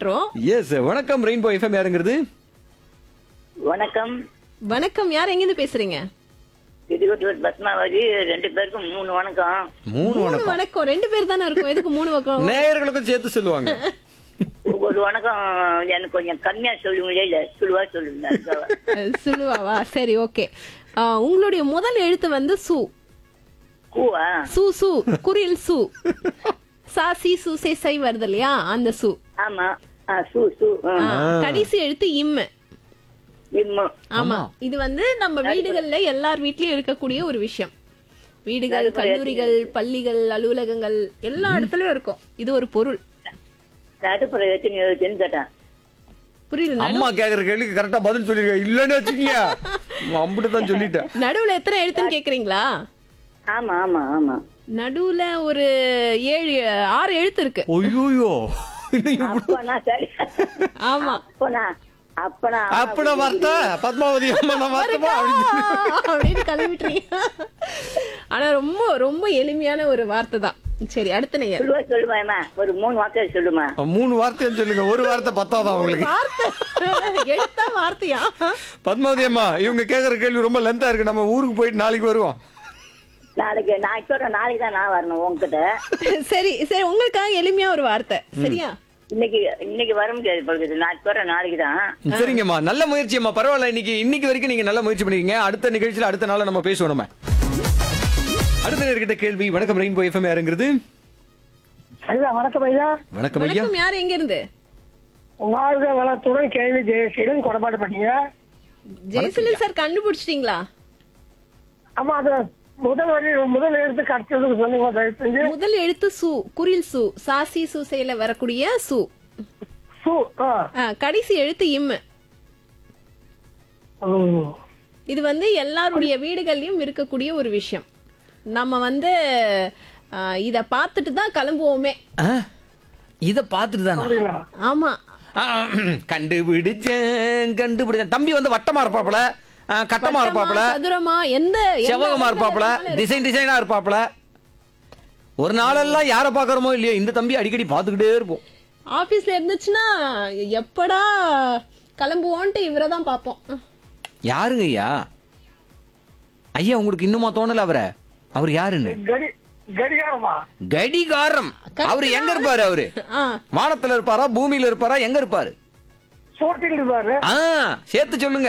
மாற்றோம் yes வணக்கம் rainbow FM யாருங்கிறது வணக்கம் வணக்கம் யார் எங்கிருந்து பேசுறீங்க திருவட்டூர் பத்மாவதி ரெண்டு பேருக்கும் மூணு வணக்கம் மூணு மூணு வணக்கம் வணக்கம் ரெண்டு பேர் தானே இருக்கும் எதுக்கு மூணு வணக்கம் நேயர்களுக்கும் சேர்த்து சொல்லுவாங்க ஒரு வணக்கம் எனக்கு கொஞ்சம் கம்மியா சொல்லுங்களே இல்ல சுழுவா சொல்லுங்க அதுக்காக. அஹ், சுலுவாவா சரி ஓகே உங்களுடைய முதல் எழுத்து வந்து சு கூவா சு சு குரில் சு சா சி சு சே சை வருது இல்லையா அந்த சு ஆமா ஆ, சு சு ஆ. ஆ, கடைசி எழுத்து இம்மு இம்மு ஆமா இது வந்து நம்ம வீடுகள்ல எல்லார் வீட்லயும் இருக்கக்கூடிய ஒரு விஷயம் வீடுகள் நடுப்புற கல்லூரிகள் பள்ளிகள் அலுவலகங்கள் எல்லா இடத்துலயும் இருக்கும் இது ஒரு பொருள் நடுப்புற எத்தனை எழுத்துன்னு கேட்டேன் புரியுது நடு- அம்மா கேக்குற கேள்விக்கு கரெக்டா பதில் சொல்லிருக்க இல்லன்னு வச்சுக்கீங்க அம்பிட்டு தான் சொல்லிட்டேன் நடுவுல எத்தனை எழுத்துன்னு கேக்குறீங்களா ஆமா ஆமா ஆமா நடுவுல ஒரு ஏழு ஆறு எழுத்து இருக்கு ஐயோயோ அப்பனா சரி ஆமா அப்பனா அப்பனா அப்பட வார்த்தை பத்மாவதி அம்மா நான் வார்த்தைமா அப்படின்னு அப்படின்னு கிளம்பிட்டீங்க ஆனா ரொம்ப ரொம்ப எளிமையான ஒரு வார்த்தை தான் சரி அடுத்த நேயர் சொல்லுவா சொல்லுவாமா ஒரு மூணு வார்த்தை சொல்லுமா மூணு வார்த்தைன்னு சொல்லுங்க ஒரு வார்த்தை பத்தாதான் உங்களுக்கு வார்த்தை எடுத்த வார்த்தையா பத்மாவதி அம்மா இவங்க கேக்குற கேள்வி ரொம்ப லென்த்தா இருக்கு நம்ம ஊருக்கு போயிட்டு நாளைக்கு வருவோம் நாளைக்கு நான் சொல்றேன் நாளைக்கு தான் நான் வரணும் உங்ககிட்ட சரி சரி உங்களுக்காக எளிமையா ஒரு வார்த்தை சரியா இன்னைக்கு இன்னைக்கு வர முடியாது பொழுது நான் சொல்றேன் நாளைக்கு தான் சரிங்கம்மா நல்ல முயற்சி அம்மா பரவாயில்ல இன்னைக்கு இன்னைக்கு வரைக்கும் நீங்க நல்ல முயற்சி பண்ணிருக்கீங்க அடுத்த நிகழ்ச்சியில அடுத்த நாள் நம்ம பேசுவோம் நம்ம அடுத்த நேர்கிட்ட கேள்வி வணக்கம் ரெயின்போ எஃப்எம் யாருங்கிறது ஐயா வணக்கம் ஐயா வணக்கம் ஐயா வணக்கம் யார் எங்க இருந்து வாழ்க வளத்துடன் கேள்வி ஜெயசீலன் கொடப்பாடு பண்ணீங்க ஜெயசீலன் சார் கண்டுபிடிச்சிட்டீங்களா ஆமா அது முதல் வரி முதல் எழுத்து கடைச்சதுக்கு சொன்னீங்க தயவு செஞ்சு முதல் எழுத்து சு குரில் சு சாசி சு செயல வரக்கூடிய சு சு ஆ. ஆ, கடைசி எழுத்து இம்மு ம். இது வந்து எல்லாருடைய வீடுகள்லயும் இருக்கக்கூடிய ஒரு விஷயம் நம்ம வந்து ஆ, இத பார்த்துட்டு தான் கிளம்புவோமே இத பாத்துட்டு தானா அப்படிங்களா? ஆமா கண்டுபிடிச்சேன் கண்டுபிடிச்சேன் தம்பி வந்து வட்டமா இருப்பாப்ல ஆ, கட்டமா இருப்பாப்ல வட்டமா, சதுரமா எந்த எந்த செவ்வகமா இருப்பாப்ல இடத்துல டிசைன் டிசைனா இருப்பாப்ல ஒரு நாளெல்லாம் யார பாக்குறோமோ இல்லையோ இந்த தம்பி அடிக்கடி பாத்துக்கிட்டே இருப்போம் ஆபீஸ்ல இருந்துச்சுன்னா எப்படா கிளம்புவோன்ட்டு இவரை தான் பார்ப்போம் யாருங்க ஐயா ஐயா உங்களுக்கு இன்னுமா தோணல அவரை அவர் யாருன்னு கடி கடிகாரமா கடிகாரம் அவரு எங்க இருப்பாரு அவரு ஆ, வானத்துல இருப்பாரா பூமியில இருப்பாரா எங்க இருப்பாரு சோட்டில் இருப்பாரு ஆ சேர்த்து சொல்லுங்க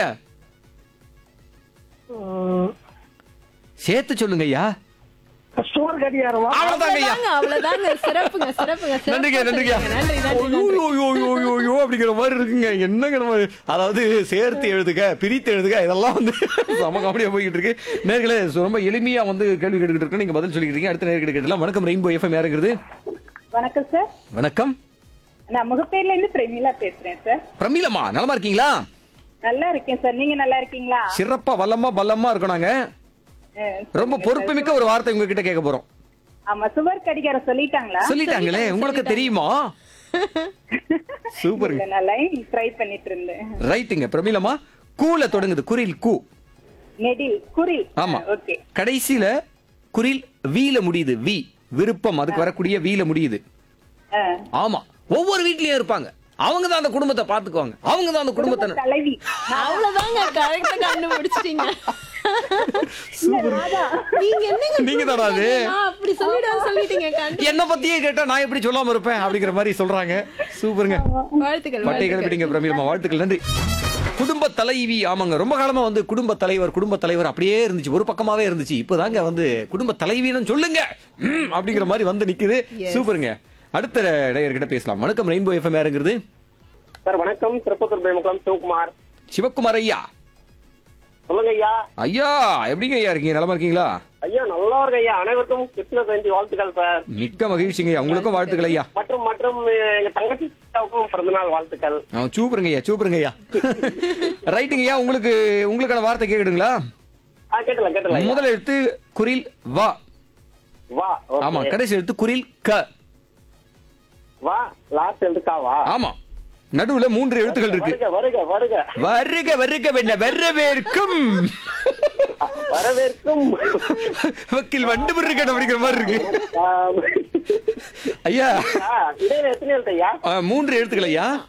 ம். சேர்த்து சொல்லுங்க ஐயா ஸ்டோர் கடிகாரமா அவ்வளவுதாங்க ஐயா அவ்வளவுதாங்க அவ்வளவுதாங்க சிறப்புங்க சிறப்புங்க சிறப்பா நன்றிங்க நன்றிங்க சொன்னீங்க. நன்றி நன்றி ஐயோ, நன்றி ஐயோ, ஐயோ, ஐயோ, ஐயோ, அப்படிங்கிற மாதிரி இருக்குங்க என்னங்க நம்ம அதாவது சேர்த்து எழுதுக பிரித்து எழுதுக இதெல்லாம் வந்து சம காமெடியா போய்கிட்டு இருக்கு நேர்களே ரொம்ப எளிமையா வந்து கேள்வி கேட்டுக்கிட்டு இருக்கு நீங்க பதில் சொல்லிக்கிட்டு இருக்கீங்க அடுத்த நேர்கள் கேட்டலாம் வணக்கம் ரெயின்போ எஃப்எம் யாருங்கிறது வணக்கம் சார் வணக்கம் நான் முகப்பேர்ல இருந்து பிரமிளா பேசுறேன் சார் பிரமீலம்மா நலமா இருக்கீங்களா நல்லா இருக்கேன் சார் நீங்க நல்லா இருக்கீங்களா சிறப்பா வல்லமா பல்லமா இருக்கணும் நாங்க அஹ், ரொம்ப பொறுப்புமிக்க ஒரு வார்த்தை உங்ககிட்ட கேட்க போறோம் ஆமா சுவர் கடிகாரம் சொல்லிட்டாங்களா சொல்லிட்டாங்களே உங்களுக்கு தெரியுமா சூப்பருங்க இல்ல, நான் லைன் ட்ரை பண்ணிட்டு இருந்தேன் ரைட்டுங்க பிரமீலம்மா கூல தொடங்குது குரில் கூ நெடில் குரில் ஆமா ஓகே கடைசியில குரில் வீல முடியுது வி விருப்பம் அதுக்கு வரக்கூடிய வீல முடியுது ஆமா ஒவ்வொரு வீட்லயும் இருப்பாங்க அவங்க தான் அந்த குடும்பத்தை பாத்துக்குவாங்க அவங்க தான் அந்த குடும்பத்தை தலைவி அவ்வளவுதாங்க கரெக்டா கண்டுபிடிச்சிட்டீங்க நீங்க என்னங்க நீங்க தானா அது? நான் அப்படி சொல்லிடாம சொல்லிட்டீங்க கண்டு- என்ன பத்தியே கேட்டா நான் எப்படி சொல்லாம இருப்பேன் அப்படிங்கிற மாதிரி சொல்றாங்க சூப்பருங்க வாழ்த்துக்கள் பட்டை வாழ்த்துக்கள். கிளப்பிட்டீங்க பிரமீலம்மா வாழ்த்துக்கள் நன்றி குடும்ப தலைவி ஆமாங்க ரொம்ப காலமா வந்து குடும்ப தலைவர் குடும்ப தலைவர் அப்படியே இருந்துச்சு ஒரு பக்கமாவே இருந்துச்சு இப்பதாங்க வந்து குடும்ப தலைவின்னு சொல்லுங்க ம், அப்படிங்கிற மாதிரி வந்து நிக்குது சூப்பருங்க அடுத்த நேயர்கிட்ட பேசலாம் வணக்கம் ரெயின்போ எஃப்எம் யாருங்கிறது சார் வணக்கம் திருப்பத்தூர் பேமுகம் சிவகுமார் சிவக்குமார் ஐயா சொல்லுங்க ஐயா ஐயா எப்படிங்க ஐயா இருக்கீங்க நலமா இருக்கீங்களா ஐயா நல்லா இருக்கு ஐயா அனைவருக்கும் கிருஷ்ண ஜெயந்தி வாழ்த்துக்கள் சார் மிக்க மகிழ்ச்சிங்க ஐயா உங்களுக்கும் வாழ்த்துக்கள் ஐயா மற்றும் மற்றும் எங்க தங்கச்சி சிஸ்டருக்கும் பிறந்தநாள் வாழ்த்துக்கள் ஆ, சூப்பருங்க ஐயா சூப்பருங்க ஐயா ரைட்டுங்க ஐயா உங்களுக்கு உங்களுக்கான வார்த்தை கேக்குதுங்களா ஆ கேட்டல கேட்டல ஐயா. முதல் எழுத்து குரில் வா வா okay. ஆமா கடைசி எழுத்து குரில் க வா லாஸ்ட் எழுதுக்காவா ஆமா நடுவுல மூன்று எழுத்துக்கள் இருக்கு வருக வருக வருக வருக வருக வெண்ண வரவேற்கும் வரவேற்கும் வக்கீல் வண்டு பிறக்கணும் அப்படிங்கிற மாதிரி இருக்கு ஆம். ஐயா ஆ, இடையில எத்தனை எழுத்து ஐயா ஆ, மூன்று எழுத்துக்கள் ஐயா